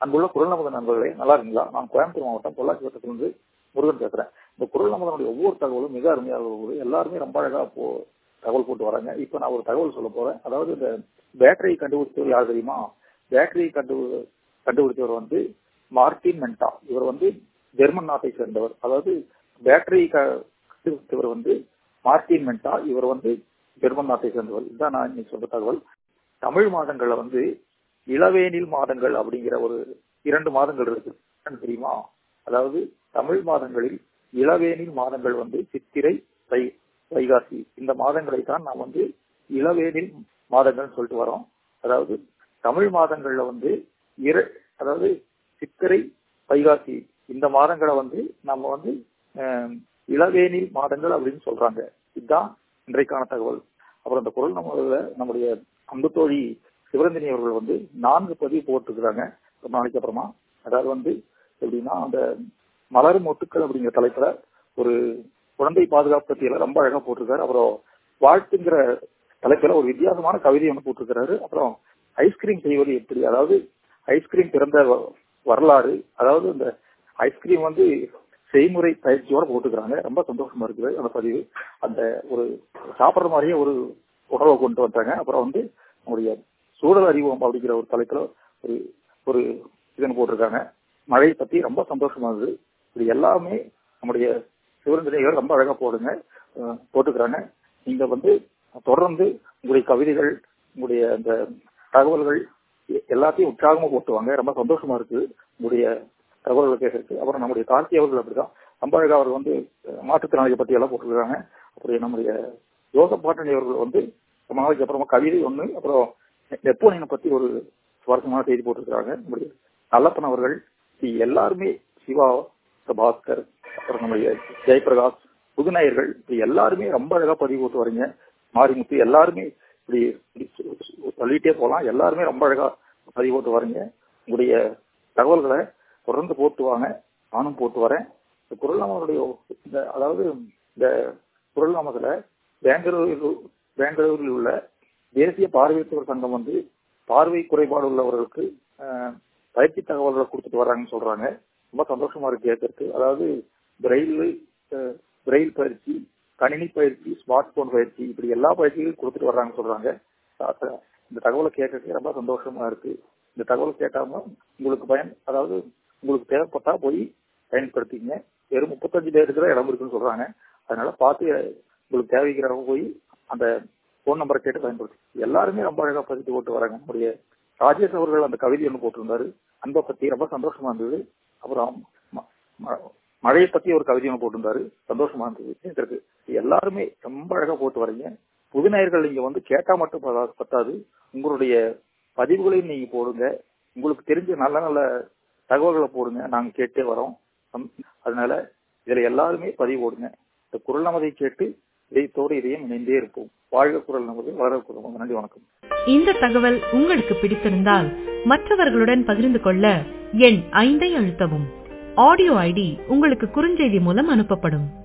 அன்புள்ள குரல் நமது நண்பர்களே நல்லா இருக்கீங்களா நான் கோயம்புத்தூர் மாவட்டம் பொள்ளாச்சி வட்டத்திலிருந்து முருகன் பேசுறேன் இந்த குரல் நமதனுடைய ஒவ்வொரு தகவலும் மிக அருமையாக இருக்குது எல்லாருமே ரொம்ப அழகா போ தகவல் போட்டு வராங்க இப்போ நான் ஒரு தகவல் சொல்ல போறேன் அதாவது இந்த பேட்டரி கண்டுபிடிச்சவர் யார் தெரியுமா பேட்டரி கண்டு கண்டுபிடிச்சவர் வந்து மார்டின் மென்டா இவர் வந்து ஜெர்மன் நாட்டை சேர்ந்தவர் அதாவது பேட்டரி கண்டுபிடிச்சவர் வந்து மார்டின் மென்டா இவர் வந்து ஜெர்மன் நாட்டை சேர்ந்தவர் இதுதான் நான் இன்னைக்கு சொல்ற தகவல் தமிழ் மாதங்கள்ல வந்து இளவேனில் மாதங்கள் அப்படிங்கிற ஒரு இரண்டு மாதங்கள் இருக்கு தெரியுமா அதாவது தமிழ் மாதங்களில் இளவேனில் மாதங்கள் வந்து சித்திரை தை வைகாசி இந்த மாதங்களை தான் நாம் வந்து இளவேனில் மாதங்கள் சொல்லிட்டு வரோம் அதாவது தமிழ் மாதங்கள்ல வந்து இர அதாவது சித்திரை வைகாசி இந்த மாதங்களை வந்து நம்ம வந்து இளவேனில் மாதங்கள் அப்படின்னு சொல்றாங்க இதுதான் இன்றைக்கான தகவல் அப்புறம் இந்த குரல் நம்ம நம்முடைய அன்பு தோழி சிவரந்தினி அவர்கள் வந்து நான்கு பதிவு போட்டிருக்கிறாங்க ஒரு நாளைக்கு அப்புறமா அதாவது வந்து எப்படின்னா அந்த மலர் மொட்டுக்கள் அப்படிங்கிற தலைப்புல ஒரு குழந்தை பாதுகாப்பு பத்தியெல்லாம் ரொம்ப அழகா போட்டிருக்காரு அப்புறம் வாழ்த்துங்கிற தலைப்புல ஒரு வித்தியாசமான கவிதை ஒன்று போட்டிருக்கிறாரு அப்புறம் ஐஸ்கிரீம் செய்வது எப்படி அதாவது ஐஸ்கிரீம் பிறந்த வரலாறு அதாவது இந்த ஐஸ்கிரீம் வந்து செய்முறை பயிற்சியோட போட்டுக்கிறாங்க ரொம்ப சந்தோஷமா இருக்குது அந்த பதிவு அந்த ஒரு சாப்பிட்ற மாதிரியே ஒரு உணவை கொண்டு வந்தாங்க அப்புறம் வந்து நம்முடைய சூழல் அறிவோம் அப்படிங்கிற ஒரு தலைப்புல ஒரு ஒரு இதன் போட்டிருக்காங்க மழை பத்தி ரொம்ப சந்தோஷமா இருந்தது இது எல்லாமே நம்முடைய சிவரஞ்சனைகள் ரொம்ப அழகா போடுங்க போட்டுக்கிறாங்க நீங்க வந்து தொடர்ந்து உங்களுடைய கவிதைகள் உங்களுடைய அந்த தகவல்கள் எல்லாத்தையும் உற்சாகமா போட்டுவாங்க ரொம்ப சந்தோஷமா இருக்கு உங்களுடைய தகவல்களை கேட்கறதுக்கு அப்புறம் நம்முடைய கார்த்தி அவர்கள் அப்படிதான் ரொம்ப அழகா அவர் வந்து மாற்றுத்திறனாளிகளை பத்தி எல்லாம் போட்டிருக்காங்க அப்புறம் நம்முடைய யோக பாட்டணி அவர்கள் வந்து ரொம்ப நாளைக்கு அப்புறமா கவிதை ஒண்ணு அப்புறம் நெப்போனியனை பத்தி ஒரு சுவாரஸ்யமான செய்தி போட்டிருக்கிறாங்க நம்முடைய நல்லப்பன் அவர்கள் எல்லாருமே சிவா பாஸ்கர் அப்புறம் நம்முடைய ஜெயபிரகாஷ் புதுநாயர்கள் இப்படி எல்லாருமே ரொம்ப அழகா பதிவு போட்டு வரீங்க மாரிமுத்து எல்லாருமே இப்படி சொல்லிட்டே போலாம் எல்லாருமே ரொம்ப அழகா பதிவு போட்டு வரீங்க உங்களுடைய தகவல்களை தொடர்ந்து போட்டு வாங்க நானும் போட்டு வரேன் இந்த குரல் நாமனுடைய இந்த அதாவது இந்த குரல் நாமத்துல பெங்களூரில் பெங்களூரில் உள்ள தேசிய பார்வையற்றவர் சங்கம் வந்து பார்வை குறைபாடு உள்ளவர்களுக்கு பயிற்சி தகவல்களை கொடுத்துட்டு வர்றாங்கன்னு சொல்றாங்க ரொம்ப சந்தோஷமா இருக்கு கேட்கறதுக்கு அதாவது பிரெயில் பிரெயில் பயிற்சி கணினி பயிற்சி ஸ்மார்ட் போன் பயிற்சி இப்படி எல்லா பயிற்சிகளும் கொடுத்துட்டு வர்றாங்கன்னு சொல்றாங்க இந்த தகவலை கேட்கறதுக்கு ரொம்ப சந்தோஷமா இருக்கு இந்த தகவல் கேட்காம உங்களுக்கு பயன் அதாவது உங்களுக்கு தேவைப்பட்டா போய் பயன்படுத்திங்க வெறும் முப்பத்தஞ்சு பேருக்கு தான் இடம் இருக்குன்னு சொல்றாங்க அதனால பார்த்து உங்களுக்கு தேவைக்கிறவங்க போய் அந்த போன் நம்பரை கேட்டு பயன்படுத்தி எல்லாருமே ரொம்ப அழகா பதித்து போட்டு வராங்க நம்முடைய ராஜேஷ் அவர்கள் அந்த கவிதை ஒன்று போட்டிருந்தாரு அன்பை பத்தி ரொம்ப சந்தோஷமா இருந்தது அப்புறம் மழையை பத்தி ஒரு கவிதை ஒன்று போட்டிருந்தாரு சந்தோஷமா இருந்தது கேட்கறது எல்லாருமே ரொம்ப அழகா போட்டு வரீங்க புதுநேயர்கள் நீங்க வந்து கேட்டா மட்டும் பத்தாது உங்களுடைய பதிவுகளையும் நீங்க போடுங்க உங்களுக்கு தெரிஞ்ச நல்ல நல்ல தகவல்களை போடுங்க நாங்க கேட்டே வரோம் அதனால இதுல எல்லாருமே பதிவு போடுங்க இந்த குரல் நமதை கேட்டு இதயத்தோடு இதையும் இணைந்தே இருப்போம் வாழ்க குரல் நமது வளர குரல் நன்றி வணக்கம் இந்த தகவல் உங்களுக்கு பிடித்திருந்தால் மற்றவர்களுடன் பகிர்ந்து கொள்ள எண் ஐந்தை அழுத்தவும் ஆடியோ ஐடி உங்களுக்கு குறுஞ்செய்தி மூலம் அனுப்பப்படும்